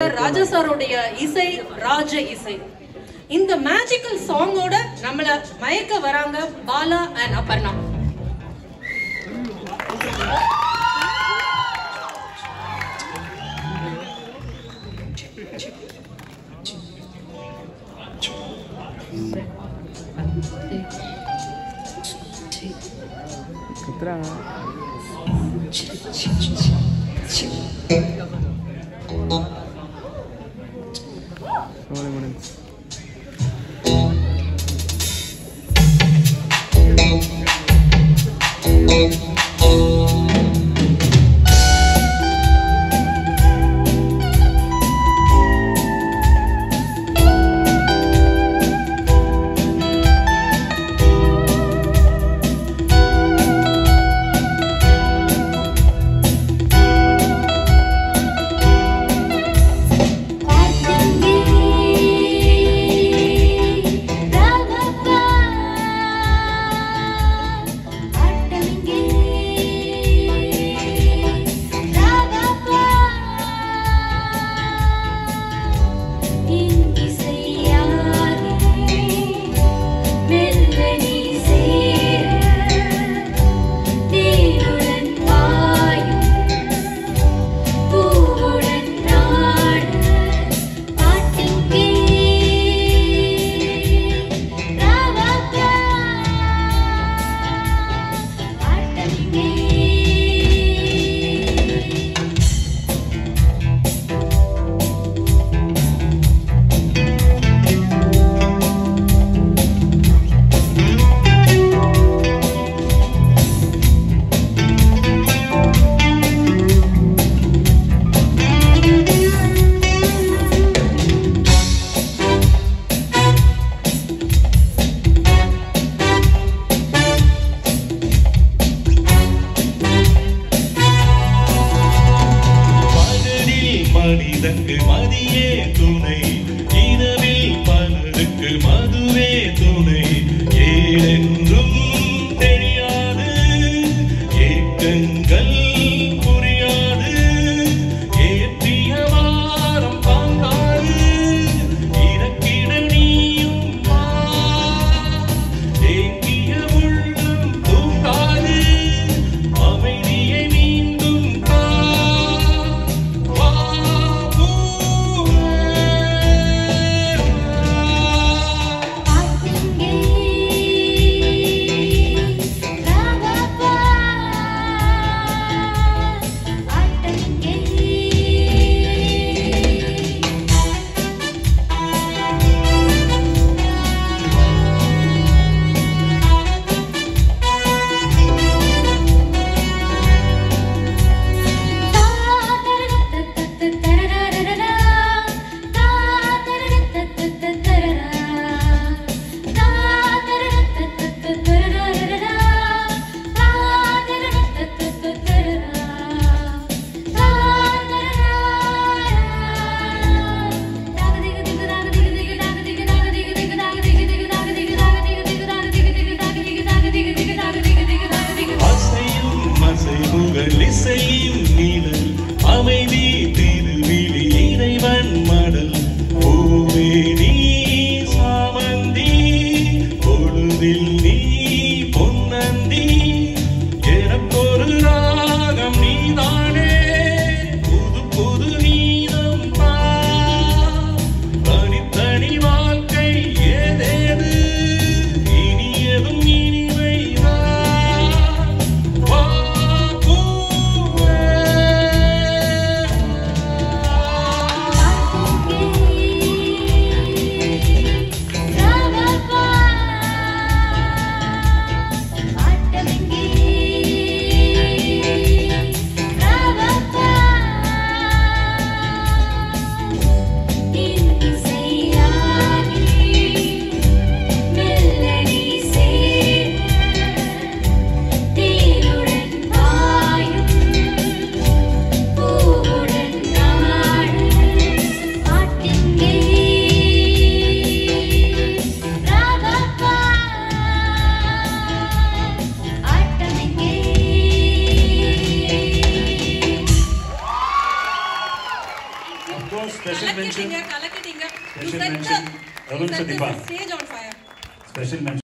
Sir ராஜா சாரோடைய இசை ராஜ இசை இந்த மேஜிக்கல் சாங்கோட நம்மள மயக்க வராங்க பாலா அண்ட் அபர்ணா குத்துறாங்க ரோலிங் முடிஞ்சு பூவுடன் நாடு பாட்டுக்கே ராவப்பா ஆட்டமிங்கே பகலில் மனிதனுக்கு மதியே துணை இரவில் பலருக்கு மதுவே துணை ஏனென்றும் தெரியாது ஏக்கங்கள் புரியாது ஏற்றிய வாரம் தாங்காது இறக்கிட நீயும் வா ஏங்கிய உள்ளம் தூங்காது அமைதியை மீண்டும் தா வா பூவே. பாட்டுங்கே Special mention. கலக்கிட்டீங்க கலக்கிட்டீங்க Special mention, Arun Sadipa. Stage on fire Special mention.